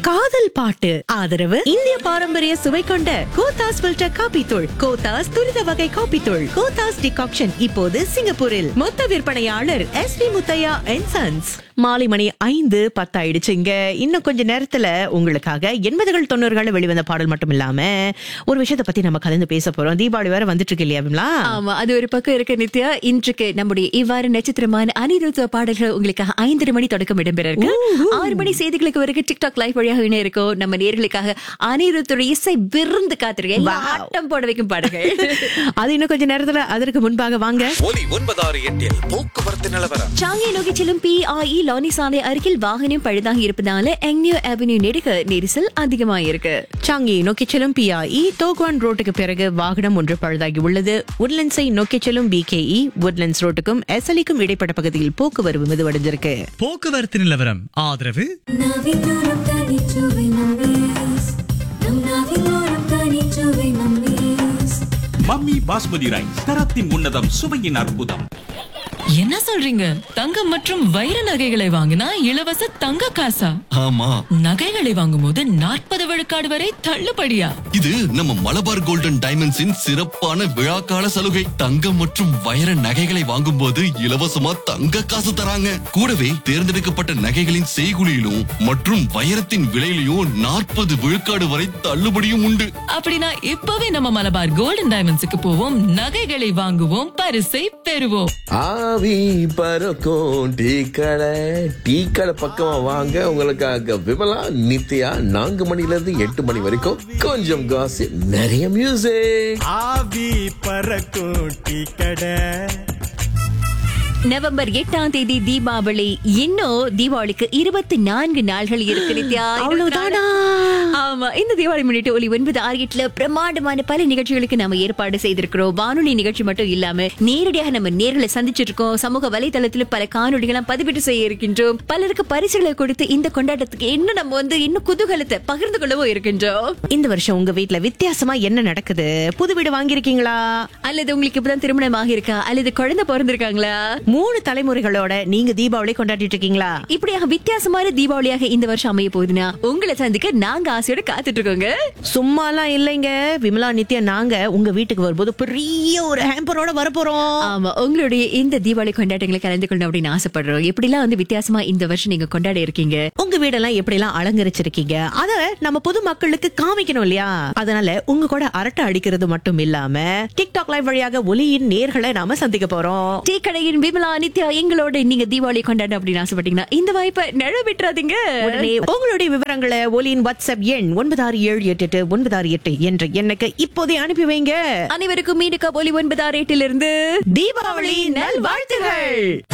காதல் பாட்டு ஆதரவு இந்திய பாரம்பரிய சுவை கொண்ட கோத்தாஸ் ஃபில்டர் காபி தூள் கோத்தாஸ் துரித வகை காபி தூள் கோத்தாஸ் டிகாக்ஷன் இப்போது சிங்கப்பூரில் மொத்த விற்பனையாளர் S P Muthiah and sons மாலை மணி ஐந்து பத்தாயிடுச்சுங்க இன்னும் கொஞ்ச நேரத்துல உங்களுக்காக எண்பதுகள் தொண்ணூறுகள் வெளிவந்த பாடல் மட்டும் இல்லாம ஒரு விஷயத்தை பத்தி நம்ம கலந்து பேச போறோம் தீபாவளி வேற வந்துட்டு இருக்கு இல்லையா விமலா ஆமா அது ஒரு பக்கம் இருக்க நித்யா இன்றைக்கு நம்முடைய இவ்வாறு நட்சத்திரமான அனிருத்த பாடல்கள் உங்களுக்காக ஐந்தரை மணி தொடக்கம் இடம்பெற இருக்கு ஆறு மணி செய்திகளுக்கு வரைக்கும் டிக்டாக் லைவ் வழியாக இணைய இருக்கும் நம்ம நேர்களுக்காக அனிருத்துடைய இசை விருந்து காத்திருக்க எல்லா Wow. ஆட்டம் போட வைக்கும் பாடல்கள் அது இன்னும் கொஞ்ச நேரத்துல அதற்கு முன்பாக வாங்க ஒலி ஒன்பதாறு எட்டில் போக்குவரத்து நிலவரம் சாங்கியை நோக்கி செல்லும் பிஐஇ லானி சாலை அருகில் வாகனம் பழுதாகி இருப்பதால எங்னியோ அவென்யூ நெடுக நெரிசல் அதிகமாயிருக்கு சாங்கி நோக்கி செல்லும் பிஐஇ தோக்வான் ரோட்டுக்கு பிறகு வாகனம் ஒன்று பழுதாகி உள்ளது உட்லண்ட்ஸை நோக்கி செல்லும் பிகேஇ உட்லண்ட்ஸ் ரோட்டுக்கும் எஸ்எலிக்கும் இடைப்பட்ட பகுதியில் போக்குவரவு மிதுவடைஞ்சிருக்கு போக்குவரத்து நிலவரம் ஆதரவு நாவிலோரம் தனிச்சுவை நம்மீஸ் நம் நாவிலோரம் தனிச்சுவை நம்மீஸ் மம்மி பாஸ்மதி ரைஸ் தரத்தின் உன்னதம் சுவையின் அற்புதம் என்ன சொல்றீங்க தங்கம் மற்றும் வைர நகைகளை வாங்கினா இலவச தங்க காசா ஆமா நகைகளை வாங்கும்போது நாற்பது விழுக்காடு வரை தள்ளுபடியா இது நம்ம மலபார் கோல்டன் டைமண்ட்ஸின் சிறப்பான விழாக்கால சலுகை தங்கம் மற்றும் வைர நகைகளை வாங்கும்போது இலவசமா தங்க காசு தராங்க கூடவே தேர்ந்தெடுக்கப்பட்ட நகைகளின் செய்குலியிலும் மற்றும் வைரத்தின் விலையிலும் நாற்பது விழுக்காடு வரை தள்ளுபடியும் உண்டு அப்படின்னா இப்பவே நம்ம மலபார் கோல்டன் டைமண்ட்ஸுக்கு போவோம் நகைகளை வாங்குவோம் பரிசை பெறுவோம் ஆவி பறக்கும் டீ கடை டீ கடை பக்கமா வாங்க உங்களுக்காக விமலா நித்யா நான்கு மணில இருந்து எட்டு மணி வரைக்கும் கொஞ்சம் காசு நிறைய மியூசிக் ஆவி பறக்கும் டீ கடை நவம்பர் எட்டாம் தேதி தீபாவளி இன்னும் தீபாவளிக்கு இருபத்தி நான்கு நாள்கள் இருக்கு நித்யா அவ்வளவுதானா? ஆமா இந்த தீபாவளி முன்னிட்டு ஒலி ஒன்பது ஆறு எட்டுல பிரம்மாண்டமான பல நிகழ்ச்சிகளுக்கு நம்ம ஏற்பாடு செய்திருக்கிறோம் வானொலி நிகழ்ச்சி மட்டும் இல்லாம நேரடியாக நம்ம நேர்களை சந்திச்சிட்டு இருக்கோம் சமூக வலைதளத்துல பல காணொலிகளாம் பதிவிட்டு செய்ய இருக்கின்றோம் பலருக்கு பரிசுகளை கொடுத்து இந்த கொண்டாட்டத்துக்கு இன்னும் நம்ம வந்து இன்னும் குதூகலத்தை பகிர்ந்து கொள்ளவும் இருக்கின்றோம் இந்த வருஷம் உங்க வீட்ல வித்தியாசமா என்ன நடக்குது புது வீடு வாங்கியிருக்கீங்களா அல்லது உங்களுக்கு இப்பதான் திருமணமாக இருக்கா அல்லது குழந்தை பிறந்திருக்காங்களா மூணு தலைமுறைகளோட நீங்க தீபாவளி கொண்டாடிட்டு இருக்கீங்களா இப்படியாக வித்தியாசமான தீபாவளியாக இந்த வருஷம் அமைய போகுதுன்னா உங்களை சந்திக்க நாங்க ஆசையோட காத்துட்டு இருக்கோங்க சும்மாலாம் இல்லைங்க விமலா நித்யா நாங்க உங்க வீட்டுக்கு வரும்போது பெரிய ஒரு ஹேம்பரோட வரப்போறோம் ஆமா உங்களுடைய இந்த தீபாவளி கொண்டாட்டங்களை கலந்து கொள்ளணும் அப்படின்னு ஆசைப்படுறோம் எப்படிலாம் வந்து வித்தியாசமா இந்த வருஷம் நீங்க கொண்டாட இருக்கீங்க உங்க வீடெல்லாம் எப்படி எல்லாம் அலங்கரிச்சிருக்கீங்க அத நம்ம பொது மக்களுக்கு காமிக்கணும் இல்லையா அதனால உங்க கூட அரட்டை அடிக்கிறது மட்டும் இல்லாம டிக்டாக் லைவ் வழியாக ஒலியின் நேர்களை நாம சந்திக்க போறோம் டீ கடையின் விமலா நித்யா எங்களோட நீங்க தீபாவளி கொண்டாட அப்படின்னு ஆசைப்பட்டீங்கன்னா இந்த வாய்ப்பை நிழ விட்டுறாதீங்க உடனே உங்களுடைய விவரங்களை ஒலியின் வாட்ஸ்அப் எண் ஒன்பது ஆறு ஏழு எட்டு எட்டு ஒன்பது ஆறு எட்டு என்ற எண்ணுக்கு இப்போதே அனுப்பி வைங்க அனைவருக்கும் மீண்டுக்கா ஒலி ஒன்பது ஆறு எட்டிலிருந்து தீபாவளி நல்வாழ்த்துகள்